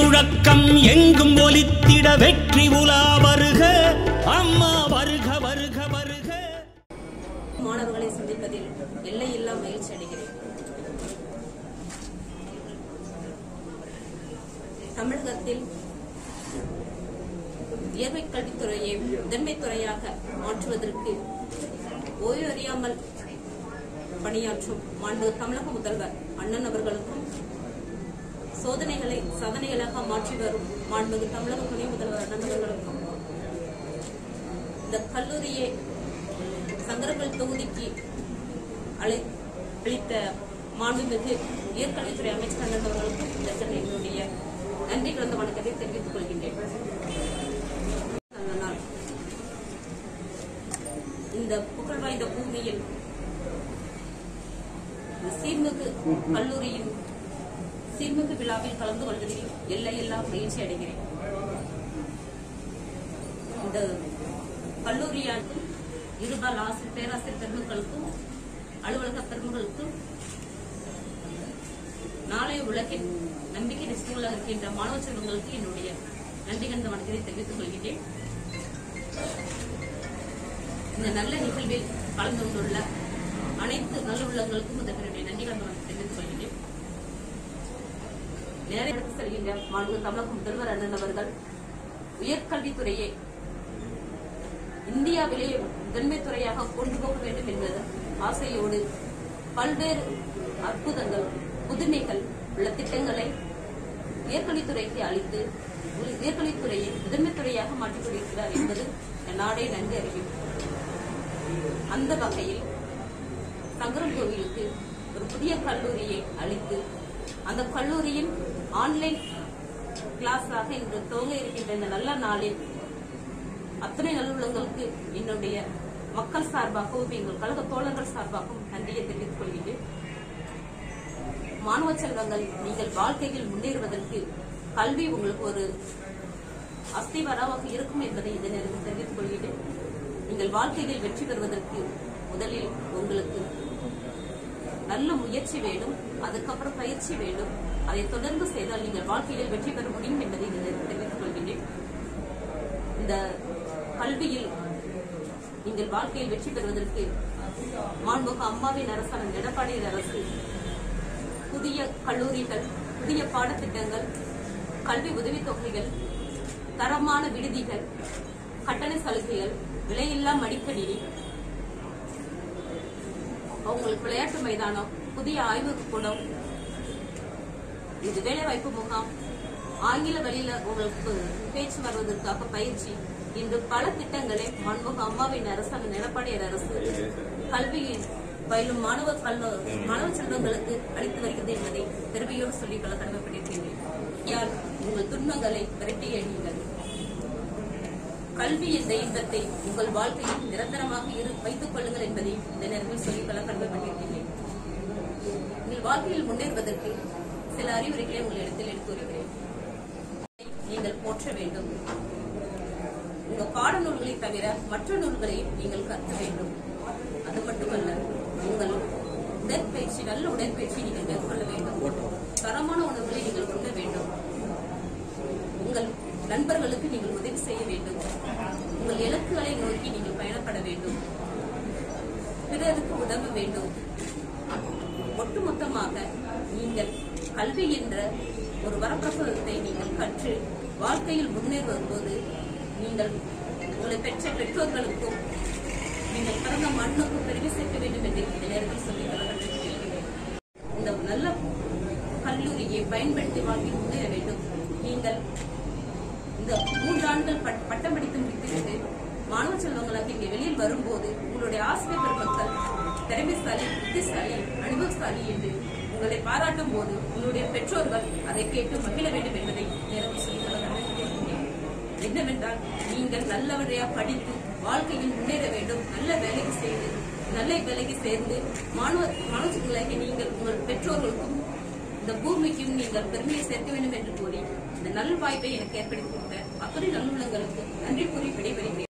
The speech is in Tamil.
முழக்கம் எங்கும் ஒலித்திட வெற்றி உலா வருக அம்மா வருக வருக வருக மாணவர்களை சந்திப்பதில் எல்லையில்லா மகிழ்ச்சி அடைகிறேன் தமிழகத்தில் உயர்வை கல்வித்துறையை முதன்மை துறையாக மாற்றுவதற்கு ஓய்வறியாமல் பணியாற்றும் மாண்பு தமிழக முதல்வர் அண்ணன் அவர்களுக்கும் சோதனைகளை சாதனைகளாக மாற்றி வரும் மாண்புமிகு தமிழக துணை முதல்வர் அண்ணன் அவர்களுக்கும் இந்த கல்லூரியை சங்கரங்கள் தொகுதிக்கு அழை அளித்த மாண்புமிகு உயர்கல்வித்துறை அமைச்சர் அண்ணன் அவர்களுக்கும் இந்த இடத்தில் என்னுடைய நன்றி கலந்த வணக்கத்தை தெரிவித்துக் கொள்கின்றேன் நல்ல நாள். இந்த புகழ் வாய்ந்த பூமியில் இந்த சீர்மிகு கல்லூரியின் சீர்மிகு விழாவில் கலந்து கொள்வதில் எல்லையில்லா மகிழ்ச்சி அடைகிறேன் இந்த கல்லூரியால் இருபால் ஆசிரியர் பேராசிரியர் பெருமக்களுக்கும் அலுவலக பெருமக்களுக்கும் நாளைய உலகின் நம்பிக்கை நிச்சயங்களாக இருக்கின்ற மாணவ செல்வங்களுக்கு என்னுடைய நன்றி கண்ட வணக்கத்தை தெரிவித்துக் கொள்கின்றேன் இந்த நல்ல நிகழ்வில் கலந்து கொண்டுள்ள அனைத்து நல்ல உள்ளங்களுக்கும் இந்த என்னுடைய நன்றி கண்ட வணக்கத்தை தெரிவித்துக் கொள்கின்றேன் நேரே எடுத்து செல்கின்ற மாண்பு தமிழக முதல்வர் அண்ணன் அவர்கள் உயர்கல்வித்துறையை இந்தியாவிலேயே முதன்மை துறையாக கொண்டு போக வேண்டும் என்பது ஆசையோடு பல்வேறு அற்புதங்கள் புதுமைகள் உள்ள திட்டங்களை உயர்கல்வித்துறைக்கு அளித்து உ- உயர்கல்வித்துறையை முதன்மை துறையாக மாற்றிக் கொண்டிருக்கிறார் என்பது இந்த நாடே நன்கு அறியும் அந்த வகையில் சங்கரன் கோவிலுக்கு ஒரு புதிய கல்லூரியை அளித்து அந்த கல்லூரியின் ஆன்லைன் கிளாஸாக இன்று துவங்க இருக்கின்ற இந்த நல்ல நாளில் அத்தனை நல்லுள்ளங்களுக்கு என்னுடைய மக்கள் சார்பாகவும் எங்கள் கழக தோழர்கள் சார்பாகவும் நன்றியை தெரிவித்துக் கொள்கிறேன் மாணவ செல்வங்கள் நீங்கள் வாழ்க்கையில் முன்னேறுவதற்கு கல்வி உங்களுக்கு ஒரு அஸ்திவாராக இருக்கும் என்பதை இந்த நேரத்தில் தெரிவித்துக் கொள்கிறேன் நீங்கள் வாழ்க்கையில் வெற்றி பெறுவதற்கு முதலில் உங்களுக்கு நல்ல முயற்சி வேண்டும் அதுக்கப்புறம் பயிற்சி வேண்டும் அதை தொடர்ந்து செய்தால் நீங்கள் வாழ்க்கையில் வெற்றி பெற முடியும் என்பதை இந்த நேரத்தில் தெரிவித்துக் கொள்கிறேன் இந்த கல்வியில் நீங்கள் வாழ்க்கையில் வெற்றி பெறுவதற்கு மாண்புக அம்மாவின் அரசான எடப்பாடியின் அரசு புதிய கல்லூரிகள் புதிய பாடத்திட்டங்கள் கல்வி உதவித்தொகைகள் தரமான விடுதிகள் கட்டண சலுகைகள் விலையில்லா மடிக்கணினி அவங்களுக்கு விளையாட்டு மைதானம் புதிய ஆய்வுக் கூடம் இது வேலைவாய்ப்பு முகாம் ஆங்கில வழியில உங்களுக்கு பேச்சு வருவதற்காக பயிற்சி இன்று பல திட்டங்களை மன்முக அம்மாவின் அரசாங்க எடப்பாடியார் அரசு கல்வியில் பயிலும் மாணவ கல்வ மாணவ செல்வங்களுக்கு அளித்து வருகிறது என்பதை பெருமையோடு சொல்லிக் கொள்ள கடமைப்பட்டிருக்கின்றேன் யார் உங்கள் துன்பங்களை விரட்டி எறியுங்கள் கல்வி என்ற இன்பத்தை உங்கள் வாழ்க்கையில் நிரந்தரமாக இரு வைத்துக் கொள்ளுங்கள் என்பதை இந்த நேரத்தில் சொல்லிக்கொள்ள கடமைப்பட்டிருக்கின்றேன் உங்கள் வாழ்க்கையில் முன்னேறுவதற்கு சில அறிவுரைகளை உங்களிடத்தில் எடுத்து வருகிறேன் நீங்கள் போற்ற வேண்டும் உங்க பாட நூல்களை தவிர மற்ற நூல்களை நீங்கள் கற்க வேண்டும் அது மட்டுமல்ல உங்கள் உடற்பயிற்சி நல்ல உடற்பயிற்சி நீங்கள் மேற்கொள்ள வேண்டும் தரமான உணவுகளை நீங்கள் உண்ண வேண்டும் உங்கள் நண்பர்களுக்கு நீங்கள் உதவி செய்ய வேண்டும் உங்கள் இலக்குகளை நோக்கி நீங்கள் பயணப்பட வேண்டும் பிறருக்கு உதவ வேண்டும் ஒட்டுமொத்தமாக நீங்கள் கல்வி என்ற ஒரு வரப்பிரசாதத்தை நீங்கள் கற்று வாழ்க்கையில் முன்னேறும் போது நீங்கள் உங்களை பெற்ற பெற்றோர்களுக்கும் நீங்கள் பிறந்த மண்ணுக்கும் பெருமை சேர்க்க வேண்டும் என்று இந்த நேரத்தில் சொல்லி வழங்கப்படுகிறேன் இந்த நல்ல கல்லூரியை பயன்படுத்தி வாழ்வில் முன்னேற வேண்டும் நீங்கள் இந்த மூன்று ஆண்டுகள் பட்- பட்டம் படித்து முடித்துவிட்டு மாணவ செல்வங்களாக இங்கே வெளியில் வரும்போது உங்களுடைய ஆசிரியர் பெருமக்கள் திறமைசாலி புத்திசாலி அனுபவசாலி என்று உங்களை பாராட்டும் போது உங்களுடைய பெற்றோர்கள் அதை கேட்டு மகிழ வேண்டும் என்பதை நேரத்தில் சொல்லிக் கொள்ள கடமைப்பட்டிருக்கிறேன். என்னவென்றால் நீங்கள் நல்லவரையா படித்து வாழ்க்கையில் முன்னேற வேண்டும் நல்ல வேலைக்கு செய்து நல்ல வேலைக்கு சேர்ந்து மாணவ மாணவர்களாகி நீங்கள் உங்கள் பெற்றோர்களுக்கும் இந்த பூமிக்கும் நீங்கள் பெருமையை சேர்க்க வேண்டும் என்று கூறி இந்த நல் வாய்ப்பை எனக்கு ஏற்படுத்தி கொடுத்த அத்தனை நல்லுள்ளங்களுக்கு நன்றி கூறி விடைபெறுகிறேன்